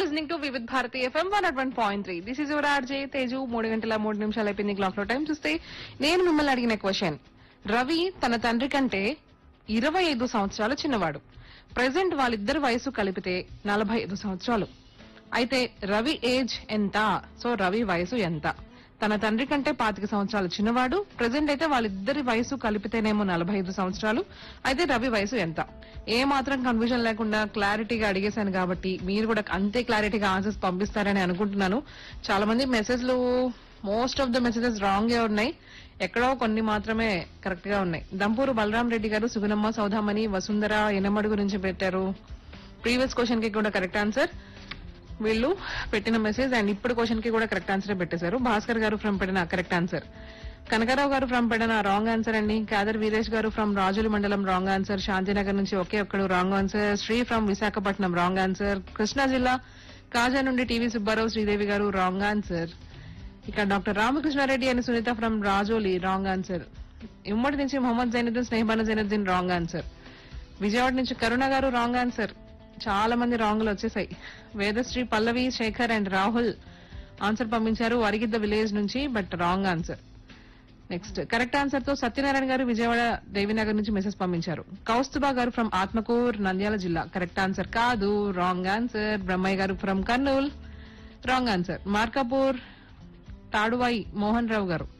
listening to Vividh Bharati FM one at one point three this is your RJ Teju మూడు గంటల మూడు నిమిషాలు అయిపోయింది క్లాక్ లో టైం చూస్తే నేను మిమ్మల్ని అడిగిన క్వశ్చన్ రవి తన తండ్రి కంటే ఇరవై ఐదు సంవత్సరాలు చిన్నవాడు ప్రెసెంట్ వాళ్ళిద్దరి వయసు కలిపితే నలభై ఐదు సంవత్సరాలు అయితే రవి ఏజ్ ఎంత సో రవి వయసు ఎంత తన తండ్రి కంటే పాతిక సంవత్సరాలు చిన్నవాడు ప్రెసెంట్ అయితే వాళ్ళిద్దరి వయసు కలిపితేనేమో నలభై ఐదు సంవత్సరాలు అయితే రవి వయసు ఎంత ఏ మాత్రం కన్ఫ్యూజన్ లేకుండా క్లారిటీగా అడిగేశాను కాబట్టి మీరు కూడా అంతే క్లారిటీగా ఆన్సర్స్ పంపిస్తారని అనుకుంటున్నాను చాలా మంది మెసేజ్లు most of the messages wrong గా ఉన్నాయి ఎక్కడో కొన్ని మాత్రమే కరెక్ట్ గా ఉన్నాయి దంపూరు బలరాం రెడ్డి గారు సుగుణమ్మ సౌదామణి వసుంధర ఎనమడు గురించి పెట్టారు ప్రీవియస్ క్వశ్చన్ కి కూడా కరెక్ట్ ఆన్సర్ వీళ్ళు పెట్టిన మెసేజ్ అండ్ ఇప్పుడు క్వశ్చన్ కి కూడా కరెక్ట్ ఆన్సర్ పెట్టేశారు భాస్కర్ గారు ఫ్రమ్ పెట్టిన కరెక్ట్ ఆన్సర్ కనకారావు గారు ఫ్రమ్ పెడన రాంగ్ ఆన్సర్ అండి కాదర్ వీరేష్ గారు ఫ్రమ్ రాజుల మండలం రాంగ్ ఆన్సర్ శాంతినగర్ నుంచి ఒకే ఒక్కడు wrong answer Shri from Visakhapatnam wrong answer Krishna జిల్లా కాజా నుండి TV Subbarao Sridevi garu wrong answer ఇక్కడ డాక్టర్ రామకృష్ణారెడ్డి అని Sunitha from Rajoli wrong answer ఉమ్మడి నుంచి మొహమ్మద్ జైనుద్దీన్ స్నేహబాన జైనుద్దీన్ రాంగ్ ఆన్సర్ విజయవాడ నుంచి కరుణ గారు రాంగ్ ఆన్సర్ చాలా మంది రాంగ్లు వచ్చేసాయి వేదశ్రీ పల్లవి శేఖర్ అండ్ రాహుల్ ఆన్సర్ పంపించారు అరిగిద్ద విలేజ్ నుంచి but wrong answer next correct answer తో సత్యనారాయణ గారు విజయవాడ దేవినగర్ నుంచి మెసేజ్ పంపించారు కౌస్తుబా గారు ఫ్రమ్ ఆత్మకూర్ నంద్యాల జిల్లా కరెక్ట్ ఆన్సర్ కాదు wrong answer Brahmaiah garu from Kurnool wrong answer Markapur Taduvai Mohan Rao garu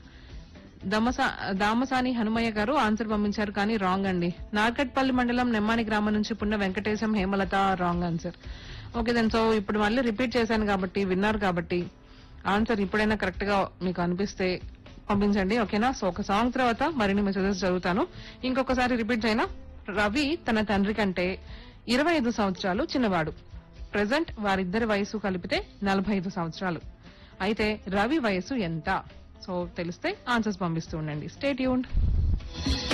దమసా- దామసాని హనుమయ్య గారు ఆన్సర్ పంపించారు కానీ రాంగ్ అండి నార్కట్పల్లి మండలం నెమ్మాని గ్రామం నుంచి Punna Venkatesham Hemalatha wrong answer okay then so ఇప్పుడు మళ్ళీ రిపీట్ చేశాను కాబట్టి విన్నారు కాబట్టి ఆన్సర్ ఇప్పుడైనా కరెక్ట్ గా మీకు అనిపిస్తే పంపించండి ఓకేనా సో ఒక సాంగ్ తర్వాత మరిన్ని మెసేజెస్ చదువుతాను ఇంకొకసారి రిపీట్ చేయనా రవి తన తండ్రి కంటే ఇరవై ఐదు సంవత్సరాలు చిన్నవాడు ప్రెసెంట్ వారిద్దరి వయసు కలిపితే నలభై ఐదు సంవత్సరాలు అయితే రవి వయసు ఎంత సో తెలిస్తే ఆన్సర్స్ పంపిస్తూ ఉండండి స్టేట్ యూన్